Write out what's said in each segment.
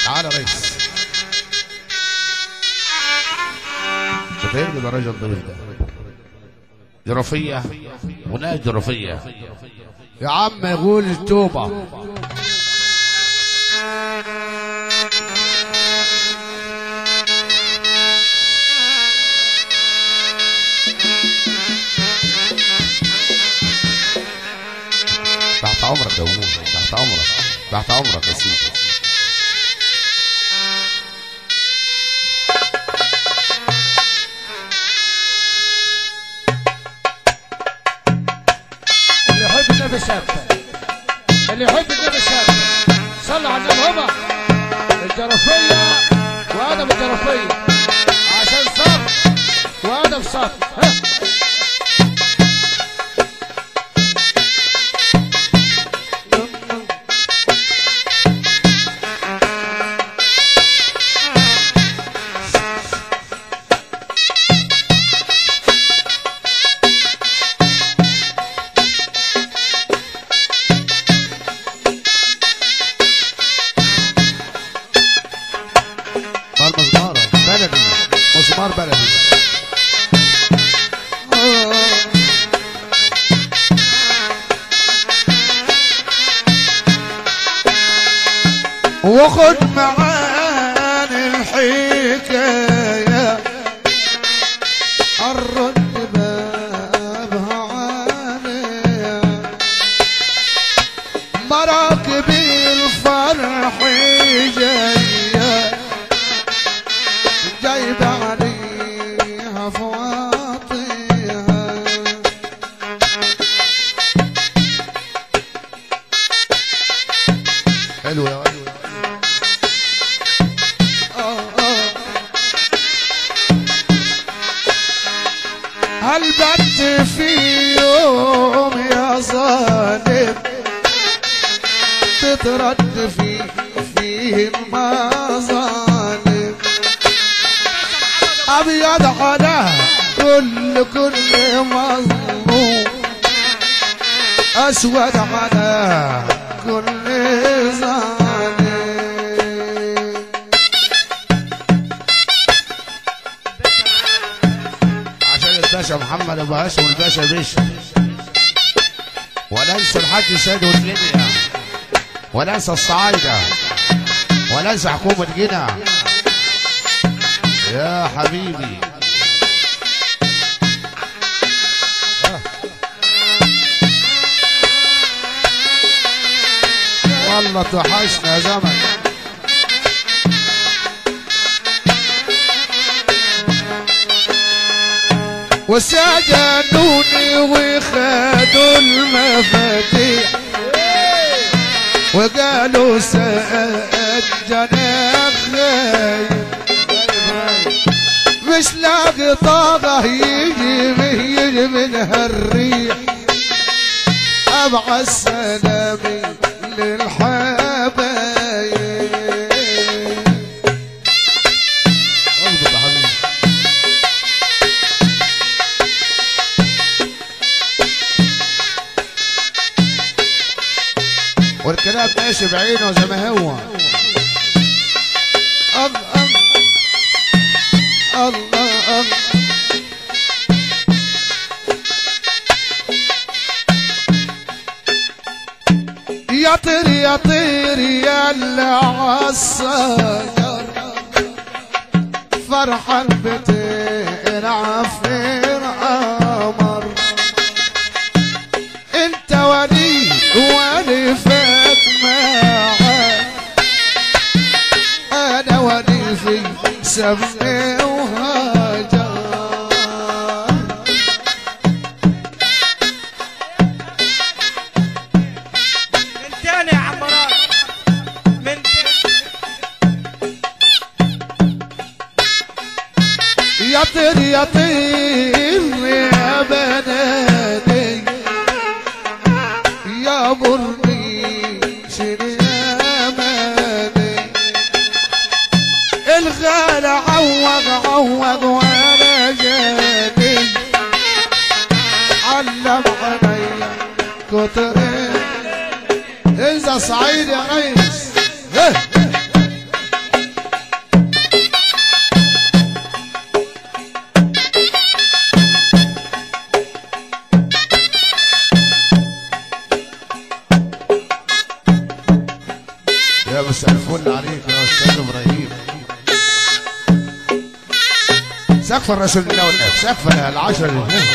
تعال يا ريس شايفني ده راجل ضيف ده جرافية وناس جرافية يا عم يقول التوبة تحت عمرك يا ابوي تحت عمرك تحت عمرك يا سيدي اللي يحب النبي سابه اللي يحب النبي سابه صلوا على النبي هما الجرفية وآدم الجرفية عشان صف وآدم صف ها المزمارة بلدي مسمار بلدي وخد معاني الحكاية الرد بابها عالية مراكب الفرح جاية جايب عليها فواطيها حلو يا ولد هل بت في يوم يا ظالم تترد في فيه المظالم ابيض على كل كل مظلوم اسود على كل ظالم عشان الباشا محمد ابو هاشم والباشا باشا ولا انسى الحاج سيد والدنيا ولا انسى الصعايده ولا انسى حكومه جنة يا حبيبي والله توحشنا يا زمن وسجنوني وخدوا المفاتيح وقالوا سجنا خايف مش لاقي طاقة يجي يجي من هالريح ابعث سلامي للحبايب اضبط يا حبيبي والكلام ماشي بعينه زي ما هو الله الله الله يا طير يا طير يا اللي عالصقر فرحان بتلعب في القمر انت ولي ولي فات معاك انا ولي في سمي وهجر من تاني يا عم راجل من تاني يا طير يا طير يا بناتي يا برني شيل يا مالي الغالى عوض عوض وانا جاني علم علي كتر انزل صعيد يا ريس إيه. يا مساء الفل عليك يا استاذ ابراهيم سقف الرسول الله والنبي سقف العشرة الاثنين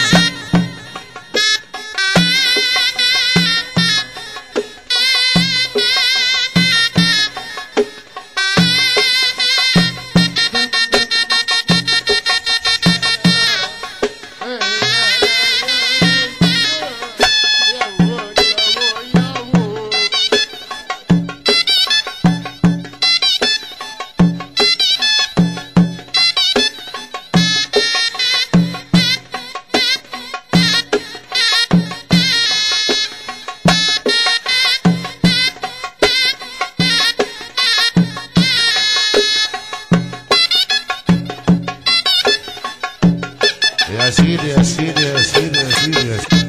يا سيدي يا سيدي يا سيدي يا سيدي يا سيدي